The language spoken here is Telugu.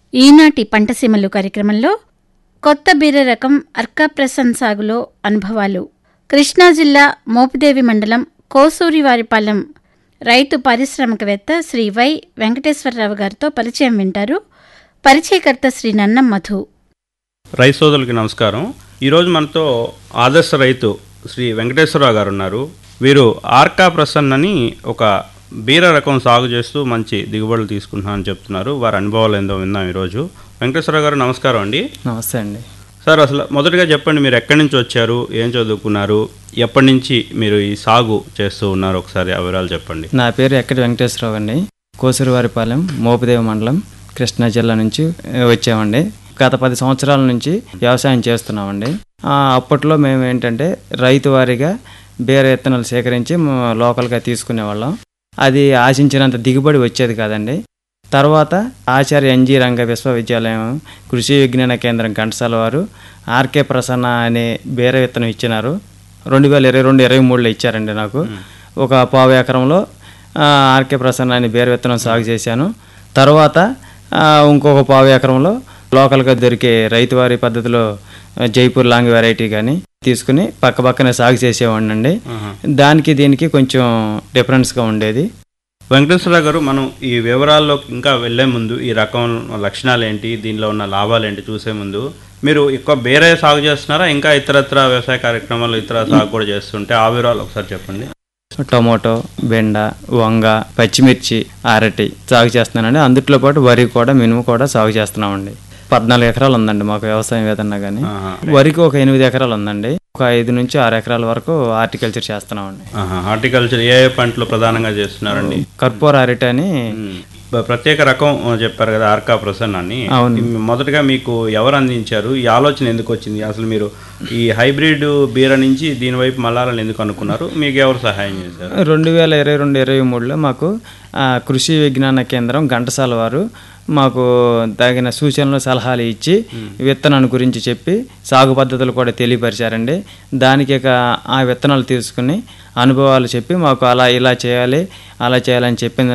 ఈనాటి పంటసీమలు కార్యక్రమంలో కొత్త బీర రకం అర్కాప్రసన్ సాగులో అనుభవాలు కృష్ణా జిల్లా మోపిదేవి మండలం కోసూరివారిపాలెం రైతు పారిశ్రామికవేత్త శ్రీ వై వెంకటేశ్వరరావు గారితో పరిచయం వింటారు పరిచయకర్త శ్రీ నన్నం మధు రైతు సోదరులకి నమస్కారం ఈరోజు మనతో ఆదర్శ రైతు శ్రీ వెంకటేశ్వరరావు గారు ఉన్నారు వీరు ఆర్కా ప్రసన్న అని ఒక బీర రకం సాగు చేస్తూ మంచి దిగుబడులు తీసుకుంటున్నామని చెప్తున్నారు వారి అనుభవాలు ఏందో విందాం ఈరోజు వెంకటేశ్వరరావు గారు నమస్కారం అండి నమస్తే అండి సార్ అసలు మొదటగా చెప్పండి మీరు ఎక్కడి నుంచి వచ్చారు ఏం చదువుకున్నారు ఎప్పటి నుంచి మీరు ఈ సాగు చేస్తూ ఉన్నారు ఒకసారి ఆ వివరాలు చెప్పండి నా పేరు ఎక్కడి వెంకటేశ్వరరావు అండి కోసూరువారిపాలెం మోపిదేవి మండలం కృష్ణా జిల్లా నుంచి ఆ, వచ్చామండి గత పది సంవత్సరాల నుంచి వ్యవసాయం చేస్తున్నామండి ఆ, అప్పట్లో మేము ఏంటంటే రైతు వారీగా బీర విత్తనాలు సేకరించి మ- లోకల్గా తీసుకునేవాళ్ళం అది ఆశించినంత దిగుబడి వచ్చేది కాదండి తర్వాత ఆచార్య ఎన్జి రంగ విశ్వవిద్యాలయం కృషి విజ్ఞాన కేంద్రం ఘంటసాల వారు ఆర్కే ప్రసన్న అనే బీర విత్తనం ఇచ్చినారు రెండు వేల ఇరవై రెండు ఇరవై మూడులో ఇచ్చారండి నాకు ఒక పావు ఎకరంలో ఆ, ఆర్కే ప్రసన్న అనే బీర విత్తనం సాగు చేశాను తర్వాత ఆ, ఇంకొక పావు ఎకరంలో లోకల్గా దొరికే రైతువారి పద్ధతిలో ఆ, జైపూర్ లాంగ్ వెరైటీ కానీ తీసుకుని పక్క పక్కనే సాగు చేసేవాడిని అండి ఆహా. దానికి దీనికి కొంచెం డిఫరెన్స్గా ఉండేది వెంకటేశ్వరరావు గారు మనం ఈ వివరాల్లో ఇంకా వెళ్లే ముందు ఈ రకం లక్షణాలు ఏంటి దీనిలో ఉన్న లాభాలు ఏంటి చూసే ముందు మీరు ఎక్కువ బేరే సాగు చేస్తున్నారా ఇంకా ఇతరత్ర వ్యవసాయ కార్యక్రమాలు ఇతర సాగు కూడా చేస్తుంటే ఆ వివరాలు ఒకసారి చెప్పండి టొమాటో బెండ వంగ పచ్చిమిర్చి అరటి సాగు చేస్తున్నానండి అందుట్లో పాటు వరి కూడా మినుము కూడా సాగు చేస్తున్నామండి పద్నాలుగు ఎకరాలు ఉందండి మాకు వ్యవసాయం ఏదన్నా కానీ ఆహా. వరికి ఒక ఎనిమిది ఎకరాలు ఉందండి ఒక ఐదు నుంచి ఆరు ఎకరాల వరకు హార్టికల్చర్ చేస్తున్నామండి ఆహా. హార్టికల్చర్ ఏ ఏ పంటలు ప్రధానంగా చేస్తున్నారండి కర్పూర అరటి అని ఉమ్. బ- ప్రత్యేక రకం ఆ, చెప్పారు కదా ఆర్కా ప్రసన్న అని అవును. ఈ మొదటగా మీకు ఎవరు అందించారు ఈ ఆలోచన ఎందుకు వచ్చింది అసలు మీరు ఈ హైబ్రిడ్ బీర నుంచి దీని వైపు మళ్ళాలని ఎందుకు అనుకున్నారు మీకు ఎవరు సహాయం చేశారు రెండు వేల ఇరవై రెండు ఇరవై మూడులో మాకు ఆ, కృషి విజ్ఞాన కేంద్రం ఘంటసాల వారు మాకు తగిన సూచనలు సలహాలు ఇచ్చి విత్తనాన్ని గురించి చెప్పి సాగు పద్ధతులు కూడా తెలియపరిచారండి దానికి ఇక ఆ విత్తనాలు తీసుకుని అనుభవాలు చెప్పి మాకు అలా ఇలా చేయాలి అలా చేయాలని చెప్పిన